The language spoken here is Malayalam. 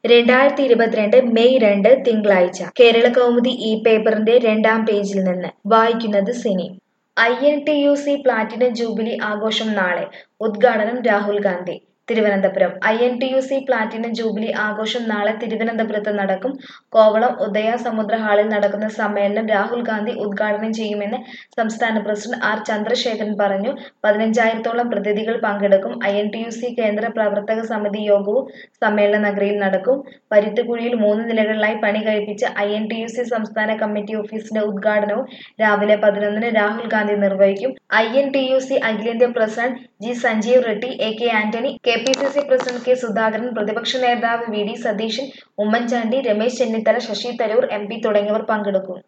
രണ്ടായിരത്തി ഇരുപത്തിരണ്ട് മെയ് രണ്ട് തിങ്കളാഴ്ച കേരള കൗമുദി ഈ പേപ്പറിന്റെ രണ്ടാം പേജിൽ നിന്ന് വായിക്കുന്നത് സിനി I N T U C platinum jubilee ആഘോഷം നാളെ ഉദ്ഘാടനം Rahul Gandhi Thiruvananthapuram I N T U C platinum jubilee ആഘോഷം നാളെ തിരുവനന്തപുരത്ത് നടക്കും കോവളം ഉദയ സമുദ്ര ഹാളിൽ നടക്കുന്ന സമ്മേളനം രാഹുൽ ഗാന്ധി ഉദ്ഘാടനം ചെയ്യുമെന്ന് സംസ്ഥാന പ്രസിഡന്റ് ആർ ചന്ദ്രശേഖരൻ പറഞ്ഞു പതിനഞ്ചായിരത്തോളം പ്രതിനിധികൾ പങ്കെടുക്കും I N T U C കേന്ദ്ര പ്രവർത്തക സമിതി യോഗവും സമ്മേളന നഗരിയിൽ നടക്കും പരുത്തിക്കുഴിയിൽ മൂന്ന് നിലകളിലായി പണി കഴിപ്പിച്ച I N T U C സംസ്ഥാന കമ്മിറ്റി ഓഫീസിന്റെ ഉദ്ഘാടനവും രാവിലെ പതിനൊന്നിന് രാഹുൽ ഗാന്ധി നിർവഹിക്കും I N T U C അഖിലേന്ത്യാ president G Sanjeev Reddy A K Antony K P C C president K Sudhakaran പ്രതിപക്ഷ നേതാവ് V D Satheesan Oommen Chandy Ramesh Chennithala Shashi Tharoor M P തുടങ്ങിയവർ പങ്കെടുക്കും